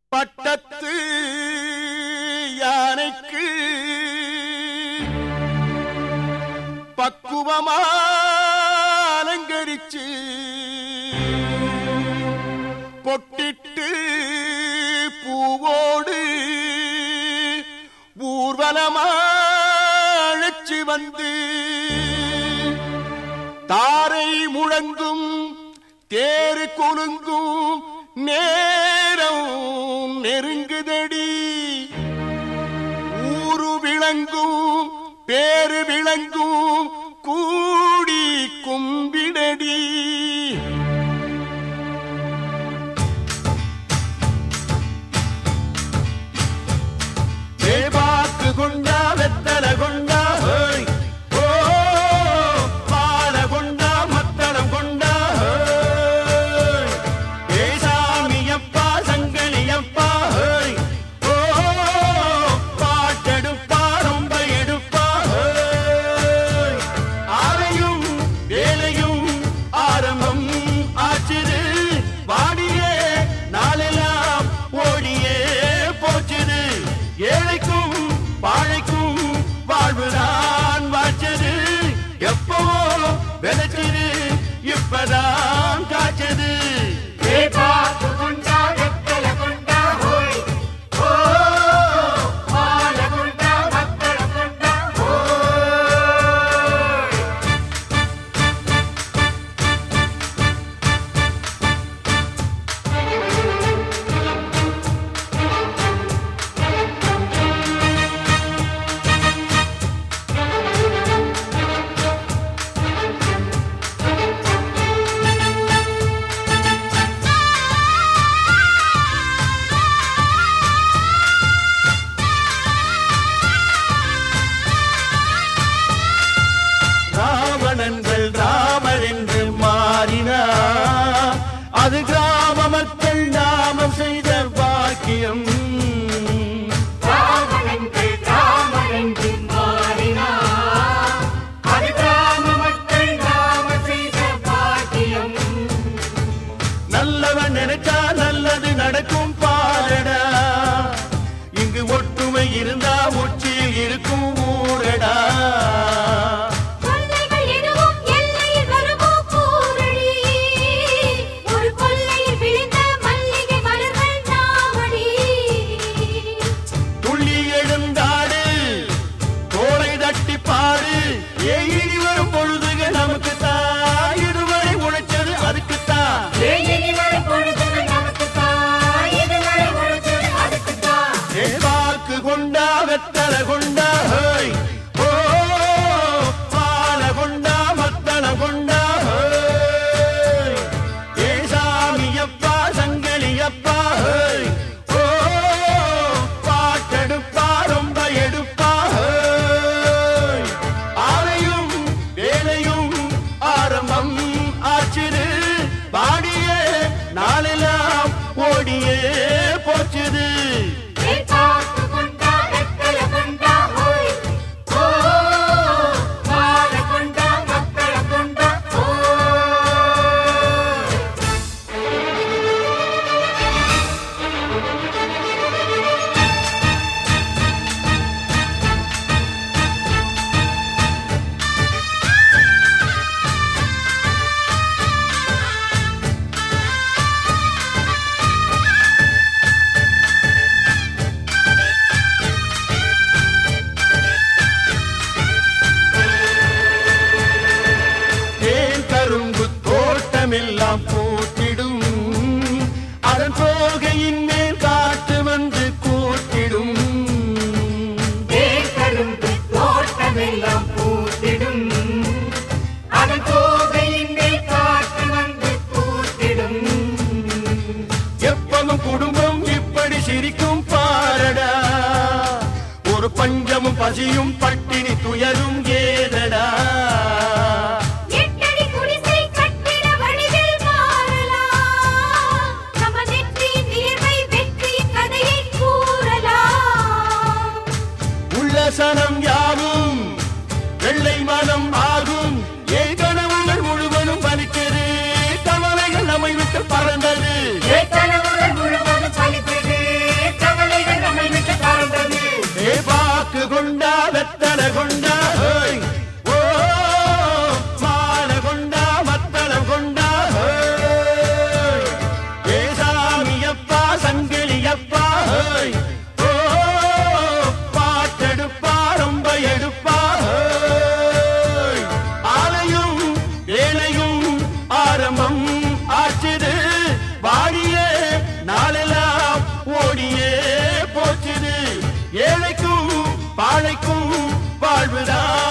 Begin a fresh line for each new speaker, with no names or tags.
பட்டத்து யானைக்கு பக்குவமா அலங்கரிச்சு பொட்டிட்டு பூவோடு ஊர்வலமா அழைச்சு வந்து தாரை முழங்கும் தேரு கொலுங்கும் நேரம் நெருங்குதடி ஊரு விளங்கும் பேரு விளங்கும் கூடி கும்பிடடி தேவாக்கு கொண்டா வெத்தல கொண்டா ஹோய். ஓ பால கொண்டா மத்தளம் கொண்டா ஹோய். ஏ சாமியப்பா சங்கலியப்பா ஹோய். ஓ பாட்டெடுப்பா ரொம்ப எடுப்பா ஹோய். ஆரையும் வேலையும் ஆரம்பம் ஆச்சுது வாடியே நாளெல்லாம் ஓடியே போச்சுது ஏழைக்கும் பாழைக்கும் வாழ்வுதான் வாச்சது எப்பவோ விளைச்சது இப்பதான் காய்ச்சது
வேபாக்கு கொண்டா வெத்தல கொண்டா ஹோய் ஓ பால கொண்டா மத்தள கொண்டா ஹோய்
ராவணன்கள் ராமர் என்று மாறினார் அது கிராம மக்கள் நாமம் செய்த பாக்கியம்
ராமனங்கள் ராமனென்று மாறினார் அது கிராம மக்கள் நாம செய்த பாக்கியம்
நல்லவன் நினைச்சா நல்லது நடக்கும் பாரடா இங்கு ஒற்றுமை இருந்தா உச்சியில் இருக்கும் ஊரடா
கொள்ளைகள் எதுவும் எல்லையில் வருமோ கூறடி ஒரு கொள்ளையில் விழுந்த மல்லிகை மலர்கள் நாமடி
துள்ளி எழுந்தாடு தோலை தட்டி பாடு ஏ இனி வரும் பொழுதுக நமக்கு தான் இதுவரை உழைச்சது அதுக்குத்தான்
ஏனெனி வரும் பொழுதுகள் நமக்குத்தான் இதுவரை உழைச்சது அதுக்குத்தான்
ஏ வாக்கு கொண்டா வெத்தல கொண்டா ஹோய் ஓ பால கொண்டா மத்தள கொண்டா ஹோய் ஏ சாமியப்பா சங்கலியப்பா ஹோய் ஓ பாட்டெடுப்பா ரொம்ப எடுப்பா ஹோய் ஆலையும் வேலையும் ஆரம்பம் ஆச்சுது பாடியே நாளெல்லாம் ஓடியே போச்சுது
வேபாக்கு கொண்டா வெத்தல கொண்டா ஹோய் ஓ பால கொண்டா மத்தள கொண்டா ஹோய்
தேன் கரும்பு தோட்டமெல்லாம் பூத்திடும் அதன் தோகையின் மேல் காற்று வந்து கூட்டிடும்
தேக்கரும்பு தோட்டமெல்லாம் பூத்திடும் அதன் தோகையின் மேல் காற்று வந்து பூத்திடும்
எப்பவும் குடும்பம் இப்படி சிரிக்கும் பாரடா ஒரு பஞ்சமும் பசியும் பட்டினி துயரும் ஏதடா
எட்டடி குடிசை கட்டிட வழிகள் மாறலாம் நம்ம நெற்றியின் நீர்மை வெற்றியின் கதையை கூறலாம்
உல்லசனம் யாவும் வெள்ளை மனம் ஆகும் என் கனவுகள் முழுவதும் பலிக்கிறது கவலைகள் நம்மை விட்டு பறந்தது
ஏ கனவுகள் முழுவதும் பலித்தது
வாழ்வுதான்